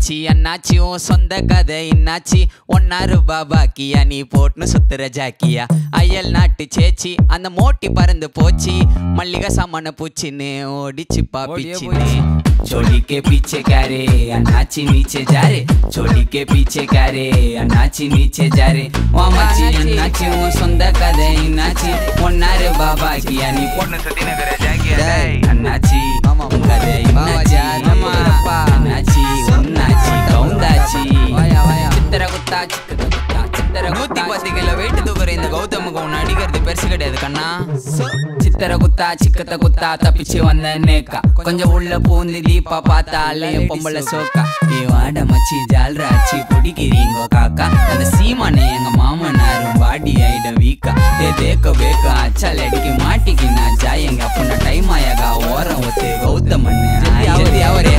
மச்சி அண்ணாச்சி உன் சொந்த கதை இன்னாச்சி ஒன்னா ரூபா பாக்கியா நீ போட்டுன்னு சுத்துற ஜாக்கியா அயல் நாட்டு சேச்சி அந்த மோட்டி பறந்து போச்சு மல்லிகை சாமான பூச்சின்னு ஓடிச்சு பாப்பிச்சின்னு चोली के पीछे क्या रे अनाची नीचे जा रे चोली के पीछे क्या रे अनाची नीचे जा रे ओ मची अनाची वो सुंदर कदे इनाची ஒன்னாரு பாபா கியா நீ பொண்ணு சத்தி நகர ஜாக்கியா டேய் அண்ணாச்சி ஆமா. கதை இன்னாச்சி ஆமா. அண்ணாச்சி உன்னாச்சி கவுந்தாச்சி வாயா, வாயா. சித்திர குத்தா சித்திர குத்தா சித்திர நூத்தி பத்து கிலோ வெயிட் தூக்குற இந்த கௌதமுக்கு உன்னை அடிக்கிறது பெருசு கிடையாது கண்ணா சித்திர குத்தா சிக்கத்த குத்தா தப்பிச்சு வந்த நேக்கா கொஞ்சம் உள்ள பூந்து தீபா பார்த்தாலே பொம்பளை சோக்கா ஏ வாட மச்சி ஜால்ராச்சி பிடிக்கிறீங்க காக்கா அந்த சீமானே எங்க மாமனாரும் பாடி ஆயிட வீக்கா ஏ தேக்க பேக்க அச்சால் அடிக்க மாட்டிக்கு நான் ஜாயங்க அப்பன டைம் ஆயாகா ஓரம் ஒத்து கௌதமண்ணு ஜல்தி அவரே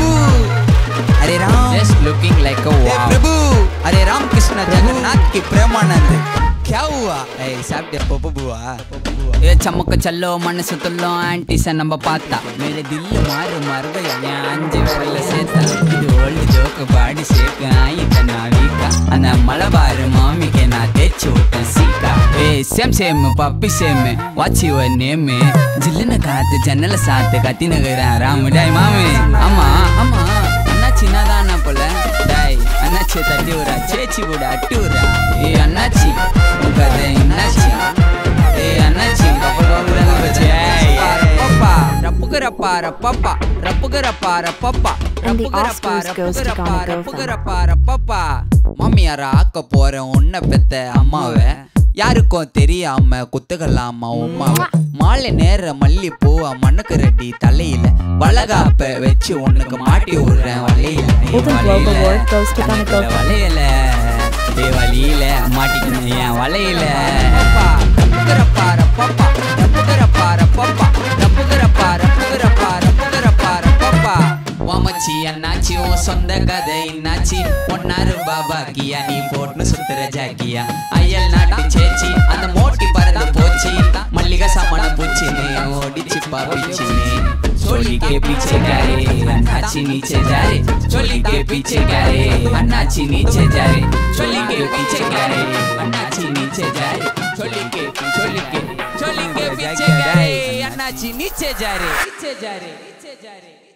अरे Ram just looking like a हे प्रभु अरे राम कृष्ण जगन्नाथ की प्रेमानंद क्या हुआ ए साहब पप्पू बुआ ஏ சமக்க சல்லோ மனசு துள்ளோ ஆன்டிஸை நம்ம பார்த்தா மேலே தில்லு மாறு மறுபடியா என் அஞ்சு விரல்ல சேர்த்தா இது ஓல்டு ஜோக்கு பாடி சேர்க்கு ஆயிட்ட நான் வீக்கா அந்த மலபாரு மாமிக்கு நான் தேய்ச்சி விட்டேன் சீக்கா ஏ same same puppy same what's your name ஜில்லுன்னு காத்து ஜன்னல சாத்து கத்தி நகரேன் ராமு டாய் மாமி ஆமா ஆமா அண்ணா சின்னதானா போல டாய் அண்ணாச்சி தட்டி விடுறா சேச்சி கூட அட்டி விடுறா ஏ அண்ணாச்சி உன் கதை என்னாச்சி ஏ அண்ணாச்சி கப்பல் வாங்குறாங்க பச்சை. ஏய், ரப்பப்பா, ரப்புக்கு ரப்பா, ரப்பப்பா, ரப்புக்கு ரப்பா, ரப்பப்பா, And the ரப்புக்கு ரப்பா, Oscars goes to ரப்புக்கு Ghana ரப்பா, ரப்புக்கு Gautam. ரப்பா, ரப்பப்பா. மாமியார ஆக்க போறேன் உன்னை பெத்த அம்மாவை யாருக்கும் தெரியாம குத்துக்கலாமா உமாவை மாலை நேர மல்லி பூவா மண்ணுக்கு ரெட்டி தலையில வளகாப்ப வச்சு உனக்கு மாட்டி விடுறேன் வலையில Golden Globe Award goes to Ghana கணக்குல Gautam. வளையல டே வழியில மாட்டிக்கணும் என் வளையல ரப்புகிறப்பா ரப்பப்பா ரப்புகிறப்பா ரப்பப்பா ரப்புகிறப்பா ரப்புகிறப்பா ரப்புகிறப்பா ரப்பப்பா வாமச்சி அண்ணாச்சி உன் சொந்த கதை இன்னாச்சி ஒன்னாரு பாபா கியா நீ போட்டுன்னு சுத்துற ஜாக்கியா அயல் நாட்டு சேச்சி அந்த மோட்டி பறந்து போச்சு மல்லிகை சாமான பூச்சின்னு ஓடிச்சு பாப்பிச்சின்னு चोली के पीछे क्या रे अन्नाची नीचे जा रे चोली के पीछे क्या रे अन्नाची नीचे जा रे चोली के पीछे क्या रे अन्नाची नीचे जा रे चोली के चोली के चोली के पीछे क्या रे अन्नाची नीचे जा रे नीचे जा रे नीचे जा रे